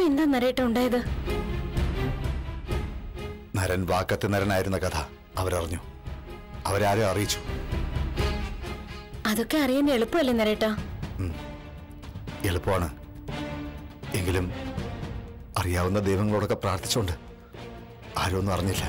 ഇപ്പൊ എന്താ നരേട്ട ഉണ്ടായത് നരൻ വാക്കത്ത് നരനായിരുന്ന കഥ അവരറിഞ്ഞു അവരാരെ അറിയിച്ചു അതൊക്കെ അറിയാൻ എളുപ്പമല്ലേ നരേട്ട എളുപ്പമാണ് എങ്കിലും അറിയാവുന്ന ദൈവങ്ങളോടൊക്കെ പ്രാർത്ഥിച്ചുകൊണ്ട് ആരും ഒന്നും അറിഞ്ഞില്ല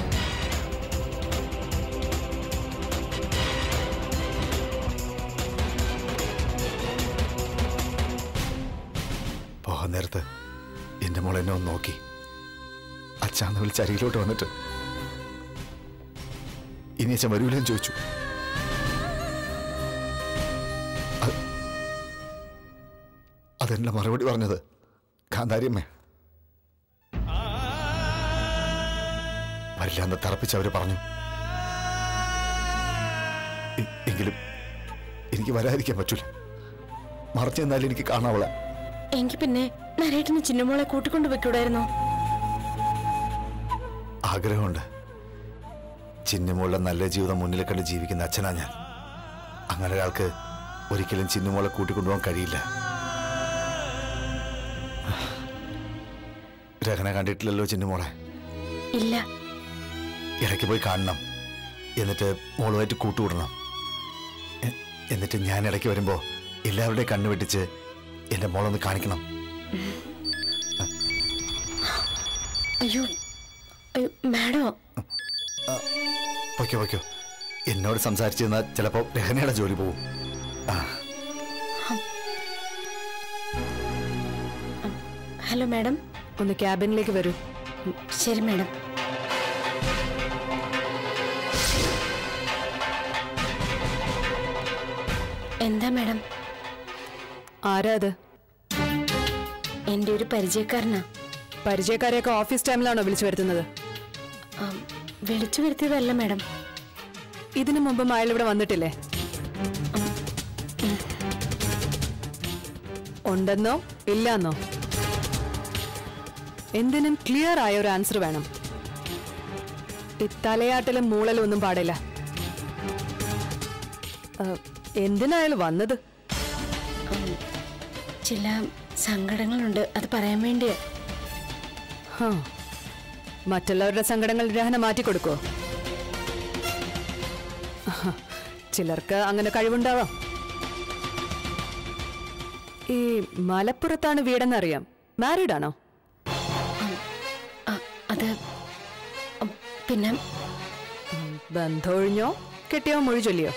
പോകാൻ നേരത്ത് എന്റെ മോൾ എന്നെ ഒന്ന് നോക്കി അച്ഛാന്ന് വിളിച്ച് അരികിലോട്ട് വന്നിട്ട് ഇനി അച്ഛൻ വരൂലെന്ന് ചോദിച്ചു അത്- അതെന്നെ മറുപടി പറഞ്ഞത് കാന്താരിയമ്മേ വരില്ലാന്ന് തറപ്പിച്ച് അവര് പറഞ്ഞു എ- എങ്കിലും എനിക്ക് വരാതിരിക്കാൻ പറ്റൂല മറച്ചു നിന്നാലും എനിക്ക് കാണാവളെ എങ്കിൽ പിന്നെ നരേട്ടന് ചിന്നമോളെ കൂട്ടിക്കൊണ്ട് വെക്കൂടായിരുന്നോ ആഗ്രഹമുണ്ട് ചിന്നുമോളുടെ നല്ല ജീവിതം മുന്നിൽ കണ്ട് ജീവിക്കുന്ന അച്ഛനാ ഞാൻ അങ്ങനെ ഒരാൾക്ക് ഒരിക്കലും ചിന്നുമോളെ കൂട്ടിക്കൊണ്ടുപോകാൻ കഴിയില്ല രഹന കണ്ടിട്ടില്ലല്ലോ ചിന്നുമോളെ ഇല്ല ഇടയ്ക്ക് പോയി കാണണം എന്നിട്ട് മോളുമായിട്ട് കൂട്ടുകൂടണം എ- എന്നിട്ട് ഞാൻ ഇടയ്ക്ക് വരുമ്പോ എല്ലാവരുടെയും കണ്ണു വെട്ടിച്ച് എന്റെ മോളൊന്ന് കാണിക്കണം അയ്യോ അയ്യോ മാഡോ പൊയ്ക്കോ പൊയ്ക്കോ എന്നോട് സംസാരിച്ചിരുന്നാൽ ചിലപ്പോ രഹനയുടെ ജോലി പോവും ആ ഹലോ മാഡം ഒന്ന് ക്യാബിനിലേക്ക് വരൂ ഉം, ശരി മാഡം എന്താ മാഡം ആരാ അത് എൻ്റെ ഒരു പരിചയക്കാരനാ പരിചയക്കാരെയൊക്കെ ഓഫീസ് ടൈമിലാണോ വിളിച്ചു വരുത്തുന്നത് ആം, വിളിച്ചു വരുത്തിയതല്ല മാഡം ഇതിനു മുമ്പും അയാൾ ഇവിടെ വന്നിട്ടില്ലേ ഉണ്ടെന്നോ ഇല്ലാന്നോ എന്തിനും ക്ലിയർ ആയ ഒരു ആൻസർ വേണം ഈ തലയാട്ടിലും മൂളലും ഒന്നും പാടില്ല ആ, എന്തിനാ അയാൾ വന്നത് ചില സങ്കടങ്ങളുണ്ട് അത് പറയാൻ വേണ്ടിയാ ഹാ. മറ്റുള്ളവരുടെ സങ്കടങ്ങൾ രഹന മാറ്റിക്കൊടുക്കോ ആഹ്. ചിലർക്ക് അങ്ങനെ കഴിവുണ്ടാവാം ഈ മലപ്പുറത്താണ് വീടെന്നറിയാം മാരീഡ് ആണോ ആ, അത് ഉം, പിന്നെ ഉം, ബന്ധമൊഴിഞ്ഞോ കെട്ടിയോ മൊഴി ചൊല്ലിയോ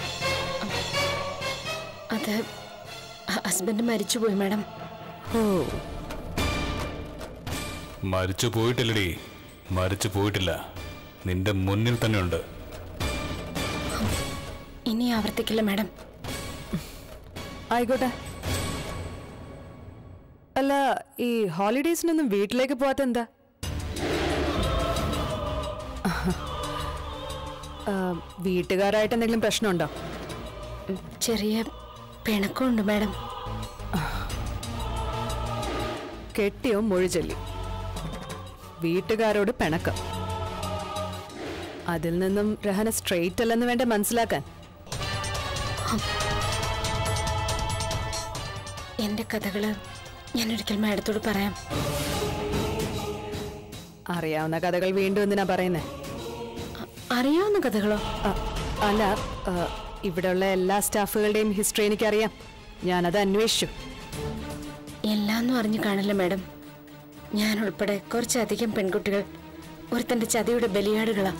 അത് ഹ- ഹസ്ബൻഡ് മരിച്ചുപോയി മാഡം ഓ മരിച്ചു പോയിട്ടില്ലടി മരിച്ചു പോയിട്ടില്ല നിന്റെ മുന്നിൽ തന്നെ ഉണ്ട് ഇനി ആവർത്തിക്കില്ല മാഡം ആയിക്കോട്ടെ അല്ല ഈ ഹോളിഡേയ്സിനൊന്നും വീട്ടിലേക്ക് പോവാത്ത എന്താ ആ, വീട്ടുകാരായിട്ട് എന്തെങ്കിലും പ്രശ്നമുണ്ടോ ഉം, ചെറിയ പിണക്കമുണ്ട് മാഡം കെട്ടിയോ മൊഴി ചൊല്ലി വീട്ടുകാരോട് പിണക്കം അതിൽ നിന്നും രഹന സ്ട്രെയിറ്റ് അല്ലെന്ന് വേണ്ട മനസ്സിലാക്കാൻ എൻ്റെ കഥകള് ഞാൻ ഒരിക്കൽ മാഡത്തോട് പറയാം അറിയാവുന്ന കഥകൾ വീണ്ടും എന്തിനാ പറയുന്നേ അ- അറിയാവുന്ന കഥകളോ അ- അല്ല ആ, ഇവിടെയുള്ള എല്ലാ സ്റ്റാഫുകളുടെയും ഹിസ്റ്ററി എനിക്കറിയാം ഞാനത് അന്വേഷിച്ചു എല്ലാന്നും അറിഞ്ഞു കാണില്ല മാഡം ഞാൻ ഉൾപ്പെടെ കുറച്ചധികം പെൺകുട്ടികൾ ഒരുത്തന്റെ ചതിയുടെ ബലിയാടുകളാ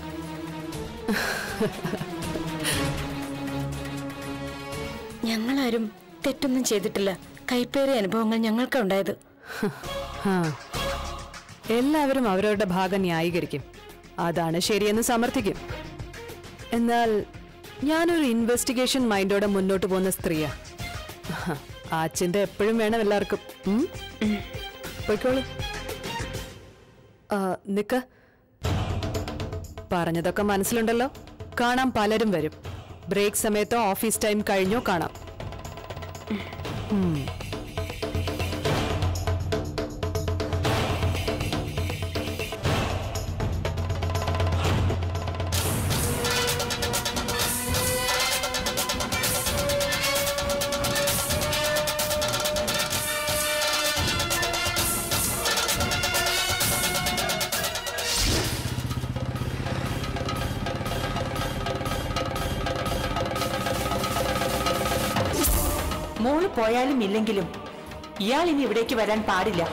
ഞങ്ങളാരും തെറ്റൊന്നും ചെയ്തിട്ടില്ല കൈപ്പേറിയ അനുഭവങ്ങൾ ഞങ്ങൾക്കാ ഉണ്ടായത് ആ. എല്ലാവരും അവരവരുടെ ഭാഗം ന്യായീകരിക്കും അതാണ് ശരിയെന്ന് സമർത്ഥിക്കും എന്നാൽ ഞാനൊരു ഇൻവെസ്റ്റിഗേഷൻ മൈൻഡോടെ മുന്നോട്ട് പോകുന്ന സ്ത്രീയാ ആഹ്. ആ ചിന്ത എപ്പോഴും വേണം എല്ലാവർക്കും ഉം? പൊയ്ക്കോളൂ ആ, നിക്ക് പറഞ്ഞതൊക്കെ മനസ്സിലുണ്ടല്ലോ കാണാൻ പലരും വരും ബ്രേക്ക് സമയത്തോ ഓഫീസ് ടൈം കഴിഞ്ഞോ കാണാം ഉം. മോള് പോയാലും ഇല്ലെങ്കിലും ഇയാൾ ഇനി ഇവിടേക്ക് വരാൻ പാടില്ല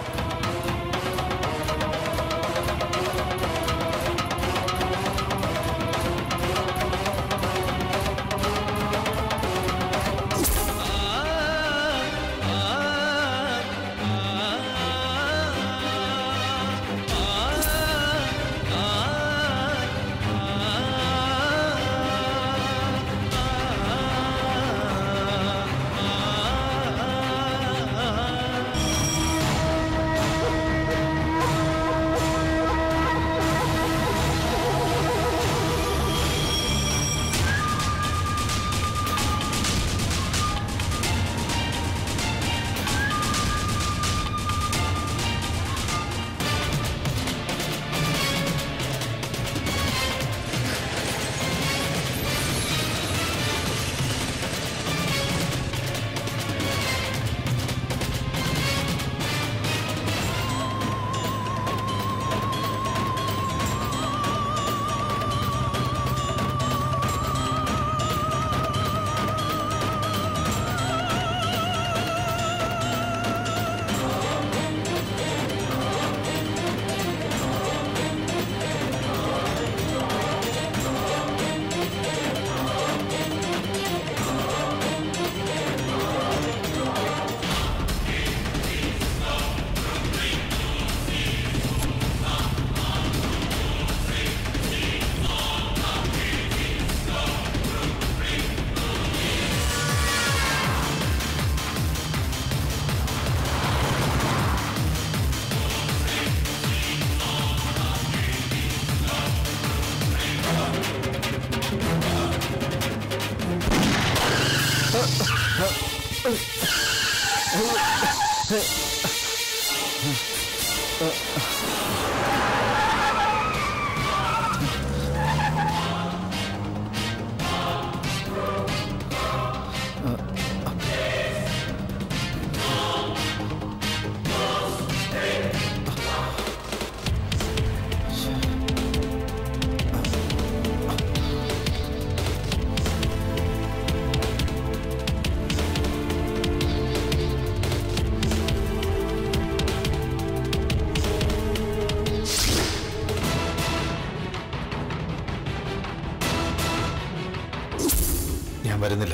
ഞാൻ വരുന്നില്ല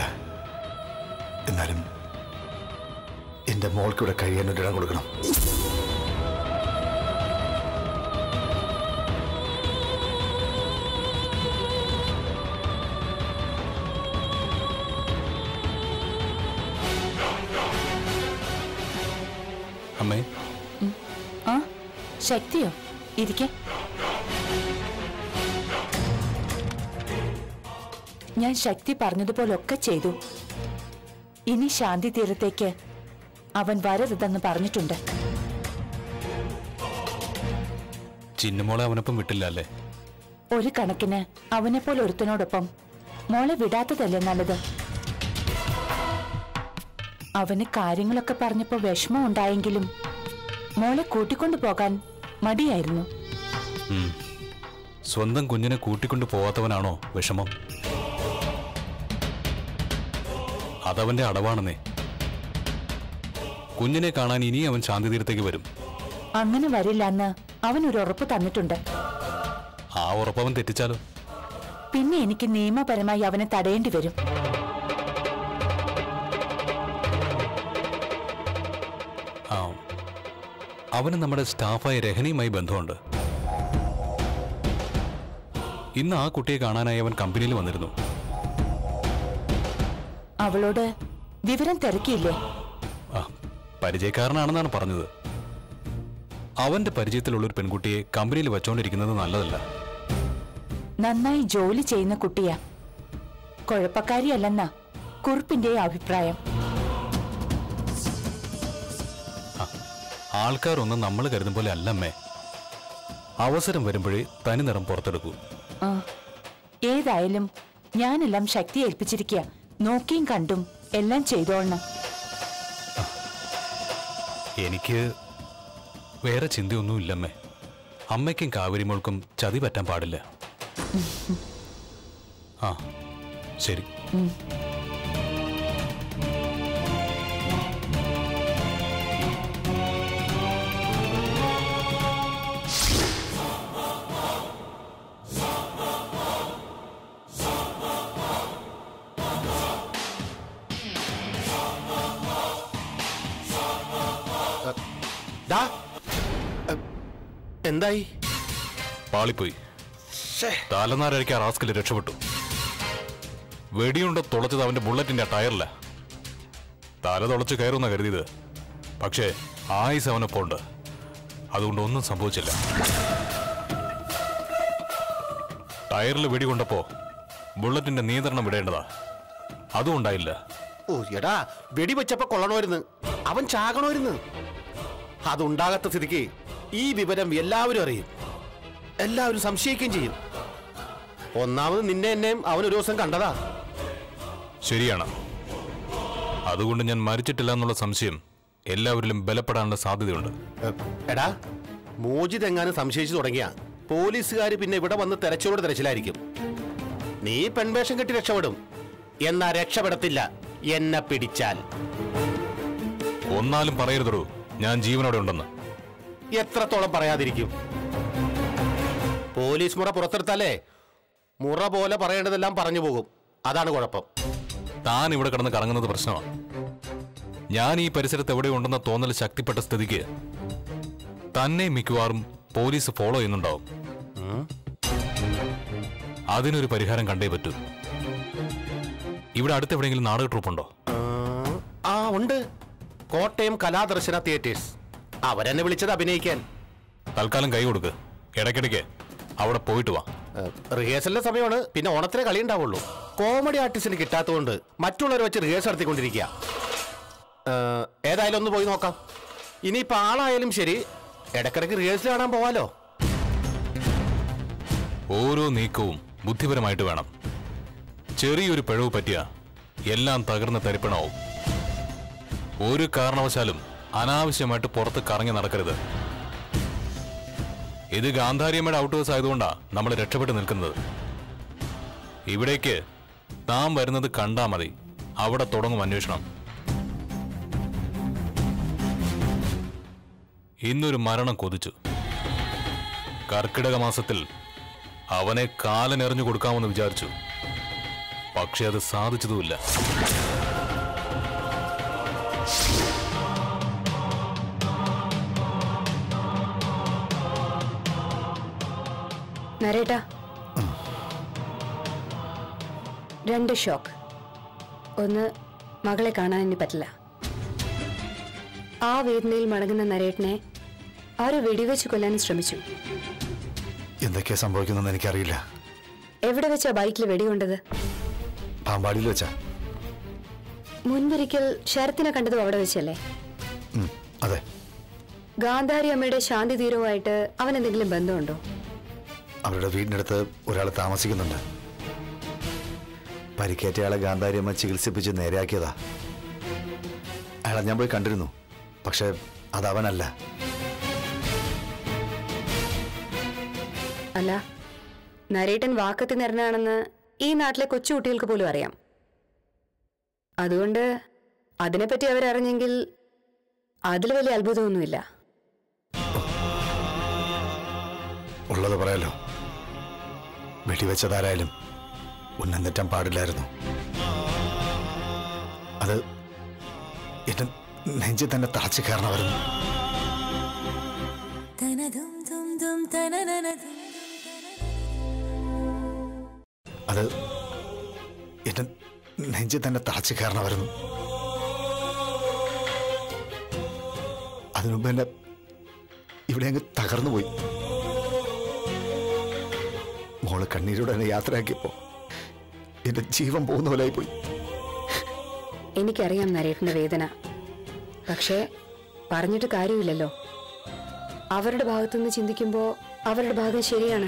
എന്നാലും എന്റെ മോൾക്കിവിടെ കഴിയാൻ ഒരു ഇടം കൊടുക്കണം അമ്മേ ആ ശക്തിയോ ഇരിക്കെ ഞാൻ ശക്തി പറഞ്ഞതുപോലൊക്കെ ചെയ്തു ഇനി ശാന്തി തീരത്തേക്ക് അവൻ വരരുതെന്ന് പറഞ്ഞിട്ടുണ്ട് ചിന്നുമോളെ അവനൊപ്പം വിട്ടില്ല അല്ലേ ഒരു കണക്കിന് അവനെപ്പോലെ ഒരുത്തനോടൊപ്പം മോളെ വിടാത്തതല്ലേ നല്ലത് അവന് കാര്യങ്ങളൊക്കെ പറഞ്ഞപ്പോ വിഷമം ഉണ്ടായെങ്കിലും മോളെ കൂട്ടിക്കൊണ്ടു പോകാൻ മടിയായിരുന്നു ഉം. സ്വന്തം കുഞ്ഞിനെ കൂട്ടിക്കൊണ്ടു പോവാത്തവനാണോ വിഷമം അതവന്റെ അടവാണെന്നേ കുഞ്ഞിനെ കാണാൻ ഇനി അവൻ ശാന്തി തീരത്തേക്ക് വരും അങ്ങനെ വരില്ലെന്ന് അവൻ ഒരു ഉറപ്പ് തന്നിട്ടുണ്ട് ആ ഉറപ്പവൻ തെറ്റിച്ചാലോ പിന്നെ എനിക്ക് നിയമപരമായി അവനെ തടയേണ്ടി വരും ആ അവന് നമ്മുടെ സ്റ്റാഫായ രഹനയുമായി ബന്ധമുണ്ട് ഇന്ന് ആ കുട്ടിയെ കാണാനായി അവൻ കമ്പനിയിൽ വന്നിരുന്നു അവളോട് വിവരം തിരക്കിയില്ലേ ആ പരിചയക്കാരനാണെന്നാണ് പറഞ്ഞത് അവന്റെ പരിചയത്തിലുള്ള ഒരു പെൺകുട്ടിയെ കമ്പനിയിൽ വെച്ചോണ്ടിരിക്കുന്നത് നല്ലതല്ല നന്നായി ജോലി ചെയ്യുന്ന കുട്ടിയാ കുഴപ്പക്കാരിയല്ലെന്നാ കുറുപ്പിന്റെ അഭിപ്രായം ആൾക്കാരൊന്നും നമ്മൾ കരുതും പോലെ അല്ലമ്മേ അവസരം വരുമ്പോഴേ തനി നിറം പുറത്തെടുക്കൂ ആ ഏതായാലും ഞാനെല്ലാം ശക്തി ഏൽപ്പിച്ചിരിക്കുക നോക്കിയും കണ്ടും എല്ലാം ചെയ്തോളണം എനിക്ക് വേറെ ചിന്തയൊന്നും ഇല്ലമ്മേ അമ്മയ്ക്കും കാവരിമോൾക്കും ചതി പറ്റാൻ പാടില്ല ആ ശരി ഡാ എ, എന്തായി പാളിപ്പോയി തലനാരഴിക്കാൻ റാസ്കല് രക്ഷപ്പെട്ടു വെടിയുണ്ട തുളച്ചത് അവന്റെ ബുള്ളറ്റിന്റെ ടയറില്ല തല തുളച്ച് കയറുന്ന കരുതിയത് പക്ഷേ ആയുസ് അവനൊപ്പം ഉണ്ട് അതുകൊണ്ട് ഒന്നും സംഭവിച്ചില്ല ടയറിൽ വെടികൊണ്ടപ്പോ ബുള്ളറ്റിന്റെ നിയന്ത്രണം വിടേണ്ടതാ അതും ഉണ്ടായില്ല ഓ എടാ വെടിവെച്ചപ്പോ കൊള്ളണമായിരുന്നു അവൻ ചാകണമായിരുന്നു അതുണ്ടാകാത്ത സ്ഥിതിക്ക് ഈ വിവരം എല്ലാവരും അറിയും എല്ലാവരും സംശയിക്കുകയും ചെയ്യും ഒന്നാമത് നിന്നെ എന്നെയും അവൻ ഒരു ദിവസം കണ്ടതാ ശരിയാണ് അതുകൊണ്ട് ഞാൻ മരിച്ചിട്ടില്ല എന്നുള്ള സംശയം എല്ലാവരിലും ബലപ്പെടാനുള്ള സാധ്യതയുണ്ട് എ, എടാ മോജിത് എങ്ങാനും സംശയിച്ചു തുടങ്ങിയ പോലീസുകാർ പിന്നെ ഇവിടെ വന്ന് തെരച്ചിലോട് തെരച്ചിലായിരിക്കും നീ പെൺവേഷം കെട്ടി രക്ഷപ്പെടും എന്നാ രക്ഷപ്പെടത്തില്ല എന്നെ പിടിച്ചാൽ ഒന്നാലും പറയരുതടൂ ഞാൻ ജീവനോടെ ഉണ്ടെന്ന് എത്രത്തോളം പറയാതിരിക്കും പോലീസ് മുറ പുറത്തെടുത്താലേ മുറ പോലെ പറയേണ്ടതെല്ലാം പറഞ്ഞു പോകും അതാണ് കുഴപ്പം താൻ ഇവിടെ കിടന്ന് കറങ്ങുന്നത് പ്രശ്നമാണ് ഞാൻ ഈ പരിസരത്ത് എവിടെ ഉണ്ടെന്ന തോന്നൽ ശക്തിപ്പെട്ട സ്ഥിതിക്ക് തന്നെ മിക്കവാറും പോലീസ് ഫോളോ ചെയ്യുന്നുണ്ടാവും അതിനൊരു പരിഹാരം കണ്ടേ പറ്റൂ ഇവിടെ അടുത്ത് എവിടെയെങ്കിലും നാടക ട്രൂപ്പുണ്ടോ ആ, ആ ഉണ്ട് കോട്ടയം കലാദർശന തിയേറ്റേഴ്സ് അവരെന്നെ വിളിച്ചത് അഭിനയിക്കാൻ തൽക്കാലം കൈ കൊടുക്ക് ഇടയ്ക്കിടയ്ക്ക് അവിടെ പോയിട്ട് വാ റിഹേഴ്സലിന്റെ സമയമാണ് പിന്നെ ഓണത്തിലെ കളി ഉണ്ടാവുള്ളൂ കോമഡി ആർട്ടിസ്റ്റിന് കിട്ടാത്തതുകൊണ്ട് മറ്റുള്ളവർ വെച്ച് റിഹേഴ്സൽ നടത്തിക്കൊണ്ടിരിക്കുക ഏഹ്, ഏതായാലും ഒന്ന് പോയി നോക്കാം ഇനിയിപ്പോൾ ആളായാലും ശരി ഇടക്കിടക്ക് റിഹേഴ്സൽ കാണാൻ പോവാലോ ഓരോ നീക്കവും ബുദ്ധിപരമായിട്ട് വേണം ചെറിയൊരു പിഴവ് പറ്റിയ എല്ലാം തകർന്ന് തരിപ്പണാവും ഒരു കാരണവശാലും അനാവശ്യമായിട്ട് പുറത്ത് കറങ്ങി നടക്കരുത് ഇത് ഗാന്ധാരിയമ്മയുടെ ഔട്ട്ഹൗസ് ആയതുകൊണ്ടാ നമ്മൾ രക്ഷപ്പെട്ട് നിൽക്കുന്നത് ഇവിടേക്ക് താൻ വരുന്നത് കണ്ടാ മതി അവിടെ തുടങ്ങും അന്വേഷണം ഇന്നൊരു മരണം കൊതിച്ചു കർക്കിടക മാസത്തിൽ അവനെ കാലനെറിഞ്ഞു കൊടുക്കാമെന്ന് വിചാരിച്ചു പക്ഷെ അത് സാധിച്ചതുമില്ല നരേട്ടാ രണ്ട് ഷോക്ക് ഒന്ന് മകളെ കാണാൻ ഇനി പറ്റില്ല ആ വേദനയിൽ മടങ്ങുന്ന നരേട്ടനെ ആരോ വെടിവെച്ച് കൊല്ലാൻ ശ്രമിച്ചു എന്തൊക്കെയാ സംഭവിക്കുന്നതെന്ന് എനിക്കറിയില്ല എവിടെ വെച്ചാ ബൈക്കിൽ വെടികൊണ്ടത് പാമ്പാടിയിൽ വെച്ചാ മുൻപൊരിക്കൽ ശരത്തിനെ കണ്ടതും അവിടെ വെച്ചല്ലേ ഉം, അതെ ഗാന്ധാരി അമ്മയുടെ ശാന്തി തീരവുമായിട്ട് അവൻ എന്തെങ്കിലും ബന്ധമുണ്ടോ അവരുടെ വീടിനടുത്ത് ഒരാൾ താമസിക്കുന്നുണ്ട് പരിക്കേറ്റയാളെ ഗാന്ധാരിയമ്മ ചികിത്സിപ്പിച്ച് നേരെയാക്കിയതാ അയാളെ ഞാൻ പോയി കണ്ടിരുന്നു പക്ഷെ അതവനല്ല അല്ല നരേട്ടൻ വാക്കത്തി നിറഞ്ഞാണെന്ന് ഈ നാട്ടിലെ കൊച്ചുകുട്ടികൾക്ക് പോലും അറിയാം അതുകൊണ്ട് അതിനെപ്പറ്റി അവരറിഞ്ഞെങ്കിൽ അതിൽ വലിയ അത്ഭുതമൊന്നുമില്ല ഉള്ളത് പറയാലോ വെടിവെച്ചതാരായാലും ഉന്നം തെറ്റാൻ പാടില്ലായിരുന്നു അത് എന്റെ നെഞ്ചിൽ തന്നെ തളച്ചു കയറണമായിരുന്നു അത് എന്റെ നെഞ്ചിൽ തന്നെ തളച്ചു കയറണമായിരുന്നു അതിനുമുമ്പ് എന്നെ ഇവിടെ അങ്ങ് തകർന്നു പോയി മോള് കണ്ണീരോടെ എന്നെ യാത്രയാക്കിയപ്പോ എന്റെ ജീവൻ പോകുന്ന പോലെയായി പോയി എനിക്കറിയാം നരേട്ടന്റെ വേദന പക്ഷേ പറഞ്ഞിട്ട് കാര്യമില്ലല്ലോ അവരുടെ ഭാഗത്തുനിന്ന് ചിന്തിക്കുമ്പോൾ അവരുടെ ഭാഗം ശരിയാണ്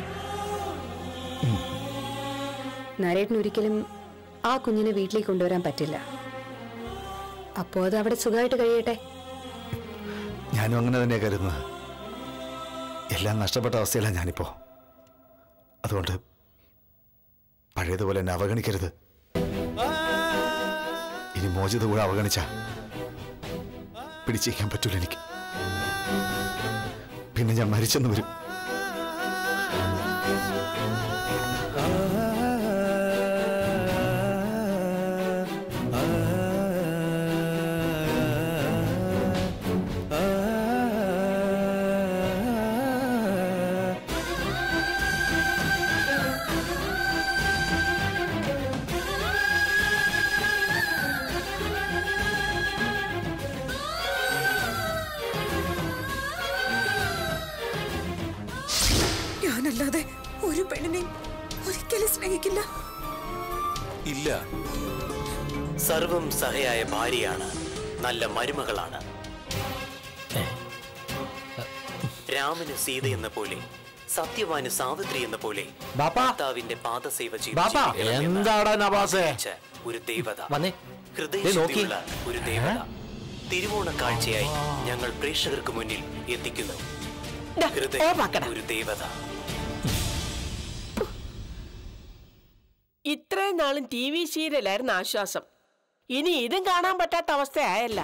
നരേട്ടൻ ഒരിക്കലും ആ കുഞ്ഞിനെ വീട്ടിലേക്ക് കൊണ്ടുവരാൻ പറ്റില്ല അപ്പോ അത് അവിടെ സുഖമായിട്ട് കഴിയട്ടെ ഞാനും അങ്ങനെ തന്നെയാ കരുതുന്നത് എല്ലാം നഷ്ടപ്പെട്ട അവസ്ഥയിലാണ് ഞാനിപ്പോ അതുകൊണ്ട് പഴയതുപോലെ എന്നെ അവഗണിക്കരുത് ഇനി മോചിത കൂടെ അവഗണിച്ച പിടിച്ചിരിക്കാൻ പറ്റൂല എനിക്ക് പിന്നെ ഞാൻ മരിച്ചെന്ന് വരും ആ സ്നേഹിക്കില്ല ഇല്ല സർവം സഹയായ ഭാര്യയാണ് നല്ല മരുമകളാണ് രാമന് സീത എന്ന പോലെ സത്യവാന് സാവിത്രി എന്ന പോലെ ബാപ്പാ. ഭർത്താവിന്റെ പാദസേവ ചെയ്ത് ബാപ്പാ ജീവിക്കണമെന്ന് എന്താടാ നവാസേ പഠിപ്പിച്ച ഒരു ദേവത വന്നേ ഹൃദയശുദ്ധിയുള്ള ഒരു ദേവത തിരുവോണ കാഴ്ചയായി ഞങ്ങൾ പ്രേക്ഷകർക്ക് മുന്നിൽ എത്തിക്കുന്നു ദാ, ഹൃദയം ഓഫാക്കടാ. ഒരു ദേവത ഇത്രയും നാളും ടി വി സീരിയലായിരുന്നു ആശ്വാസം ഇനി ഇതും കാണാൻ പറ്റാത്ത അവസ്ഥയായല്ല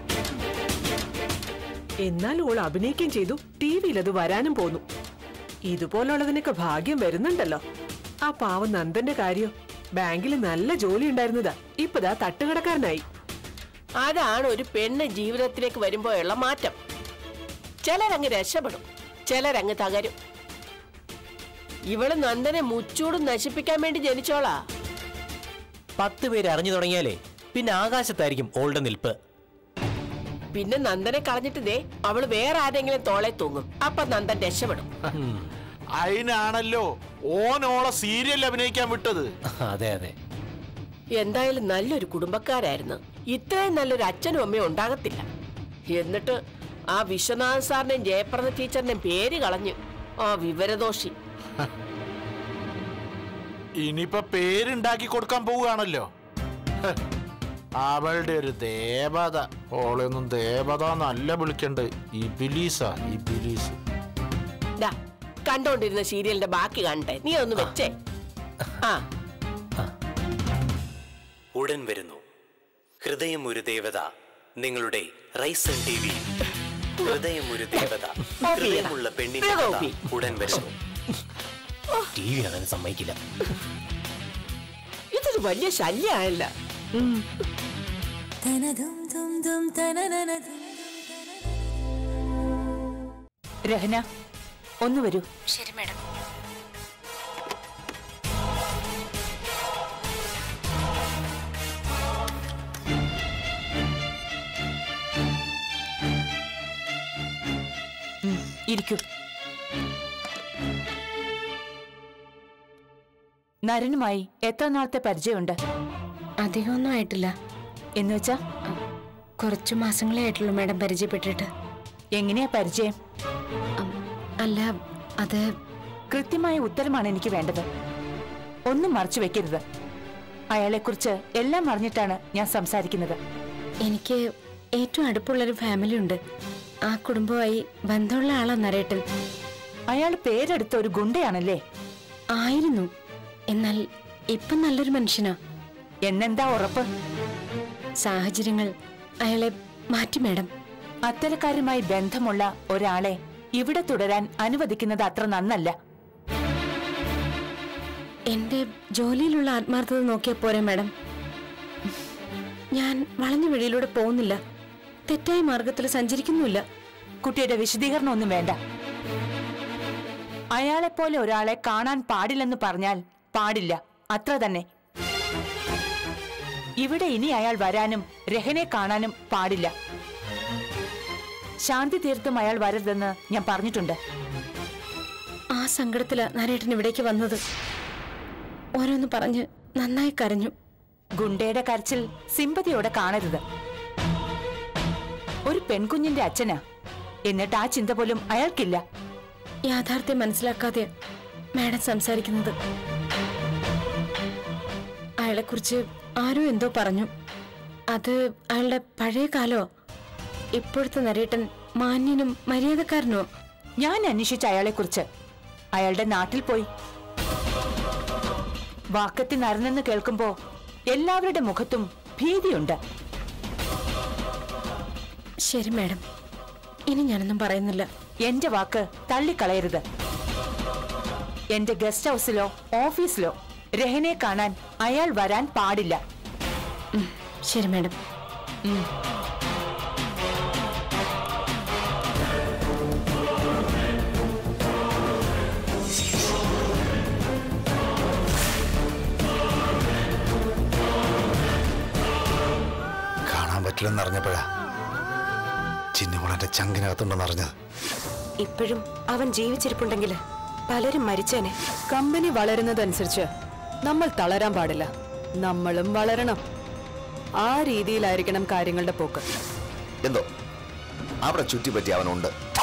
എന്നാൽ ഓൾ അഭിനയിക്കുകയും ചെയ്തു ടി വിയിൽ അത് വരാനും പോന്നു ഇതുപോലുള്ളതിനൊക്കെ ഭാഗ്യം വരുന്നുണ്ടല്ലോ ആ പാവം നന്ദന്റെ കാര്യം ബാങ്കിൽ നല്ല ജോലി ഉണ്ടായിരുന്നതാ ഇപ്പതാ തട്ടുകടക്കാരനായി അതാണ് ഒരു പെണ്ണ് ജീവിതത്തിലേക്ക് വരുമ്പോഴുള്ള മാറ്റം ചിലരങ്ങ് രക്ഷപ്പെടും ചിലരങ്ങ് തകരും ഇവള് നന്ദനെ മുച്ചൂടും നശിപ്പിക്കാൻ വേണ്ടി ജനിച്ചോളാ പത്ത് പേര് അറിഞ്ഞു തുടങ്ങിയാലേ പിന്നെ ആകാശത്തായിരിക്കും ഓളുടെ നിൽപ്പ് പിന്നെ നന്ദനെ കളഞ്ഞിട്ട് ദേ അവള് വേറെ ആരെങ്കിലും തോളെ തൂങ്ങും അപ്പൊ നന്ദൻ രക്ഷപ്പെടും അതിനാണല്ലോ ഓനോളെ സീരിയൽ അഭിനയിക്കാൻ വിട്ടത് അതെ അതെ എന്തായാലും നല്ലൊരു കുടുംബക്കാരായിരുന്നു ഇത്രയും നല്ലൊരു അച്ഛനും അമ്മയും ഉണ്ടാകത്തില്ല എന്നിട്ട് ആ വിശ്വനാഥ് സാറിന്റെയും ജയപ്രദ ടീച്ചറിന്റെയും പേര് കളഞ്ഞു ആ വിവരദോഷി ഇനിയിപ്പൊ പേരുണ്ടാക്കി കൊടുക്കാൻ പോവുകയാണല്ലോ ഹ്. അവളുടെ ഒരു ദേവത ഓളൊന്നും ദേവത എന്നല്ല വിളിക്കണ്ട് ഇബിലീസാ ഇബിലീസ് ദാ കണ്ടോണ്ടിരുന്ന സീരിയലിന്റെ ബാക്കി കാണട്ടെ നീ ഒന്ന് വെച്ചേ ആ ഉടൻ വരുന്നു ഹൃദയം ഒരു ദേവത നിങ്ങളുടെ റൈസൺ ടി വി ഹൃദയം ഒരു ദേവത ഹൃദയമുള്ള പെണ്ണിന്റെ വേഗം കഥ ഒപ്പി. ഉടൻ വരുന്നു ടി വി കാണാൻ സമ്മതിക്കില്ല ഇതൊരു വലിയ ശല്യമായല്ല രഹന ഒന്ന് വരൂ ശരി മാഡം ഉം, ഇരിക്കൂ നരനുമായി എത്ര നാളത്തെ പരിചയമുണ്ട് അധികമൊന്നും ആയിട്ടില്ല എന്നുവെച്ചാ കുറച്ചു മാസങ്ങളേ ആയിട്ടുള്ളൂ മാഡം പരിചയപ്പെട്ടിട്ട് എങ്ങനെയാ പരിചയം അം, അല്ല അത് കൃത്യമായ ഉത്തരമാണ് എനിക്ക് വേണ്ടത് ഒന്നും മറച്ചു വെക്കരുത് അയാളെക്കുറിച്ച് എല്ലാം അറിഞ്ഞിട്ടാണ് ഞാൻ സംസാരിക്കുന്നത് എനിക്ക് ഏറ്റവും അടുപ്പുള്ളൊരു ഫാമിലി ഉണ്ട് ആ കുടുംബമായി ബന്ധമുള്ള ആളാ നരേട്ടൻ അയാൾ പേരെടുത്ത ഒരു ഗുണ്ടയാണല്ലേ ആയിരുന്നു എന്നാൽ ഇപ്പം നല്ലൊരു മനുഷ്യനാ എന്നെന്താ ഉറപ്പ് സാഹചര്യങ്ങൾ അയാളെ മാറ്റി മാഡം അത്തരക്കാരുമായി ബന്ധമുള്ള ഒരാളെ ഇവിടെ തുടരാൻ അനുവദിക്കുന്നത് അത്ര നന്നല്ല എന്റെ ജോലിയിലുള്ള ആത്മാർത്ഥത നോക്കിയാ പോരെ മാഡം ഞാൻ വളഞ്ഞ വഴിയിലൂടെ പോകുന്നില്ല തെറ്റായ മാർഗത്തിൽ സഞ്ചരിക്കുന്നുമില്ല കുട്ടിയുടെ വിശദീകരണം ഒന്നും വേണ്ട അയാളെപ്പോലെ ഒരാളെ കാണാൻ പാടില്ലെന്ന് പറഞ്ഞാൽ പാടില്ല അത്ര തന്നെ ഇവിടെ ഇനി അയാൾ വരാനും രഹനെ കാണാനും പാടില്ല ശാന്തി തീർത്തും അയാൾ വരരുതെന്ന് ഞാൻ പറഞ്ഞിട്ടുണ്ട് ആ സങ്കടത്തിലാ നരേട്ടൻ ഇവിടേക്ക് വന്നത് ഓരോന്ന് പറഞ്ഞ് നന്നായി കരഞ്ഞു ഗുണ്ടയുടെ കരച്ചിൽ സിമ്പതിയോടെ കാണരുത് ഒരു പെൺകുഞ്ഞിന്റെ അച്ഛനാ എന്നിട്ട് ആ ചിന്ത പോലും അയാൾക്കില്ല യാഥാർത്ഥ്യം മനസ്സിലാക്കാതെ മാഡം സംസാരിക്കുന്നത് അയാളെക്കുറിച്ച് ആരോ എന്തോ പറഞ്ഞു അത് അയാളുടെ പഴയ കാലോ ഇപ്പോഴത്തെ നരേട്ടൻ മാന്യനും മര്യാദക്കാരനോ ഞാൻ അന്വേഷിച്ച അയാളെക്കുറിച്ച് അയാളുടെ നാട്ടിൽ പോയി വാക്കത്തി നരനെന്ന് കേൾക്കുമ്പോ എല്ലാവരുടെ മുഖത്തും ഭീതിയുണ്ട് ശരി മാഡം ഇനി ഞാനൊന്നും പറയുന്നില്ല എന്റെ വാക്ക് തള്ളിക്കളയരുത് എന്റെ ഗസ്റ്റ് ഹൗസിലോ ഓഫീസിലോ രഹനെ കാണാൻ അയാൾ വരാൻ പാടില്ല ശരി മാഡം കാണാൻ പറ്റില്ലെന്ന് അറിഞ്ഞപ്പോഴാ ചിന്നുമോളെന്റെ ചങ്കിനകത്തുണ്ടെന്ന് അറിഞ്ഞത് ഇപ്പോഴും അവൻ ജീവിച്ചിരിപ്പുണ്ടെങ്കിൽ പലരും മരിച്ചേനെ കമ്പനി വളരുന്നതനുസരിച്ച് നമ്മൾ തളരാൻ പാടില്ല നമ്മളും വളരണം ആ രീതിയിലായിരിക്കണം കാര്യങ്ങളുടെ പോക്ക് എന്തോ അവിടെ ചുറ്റിപ്പറ്റി അവനുണ്ട്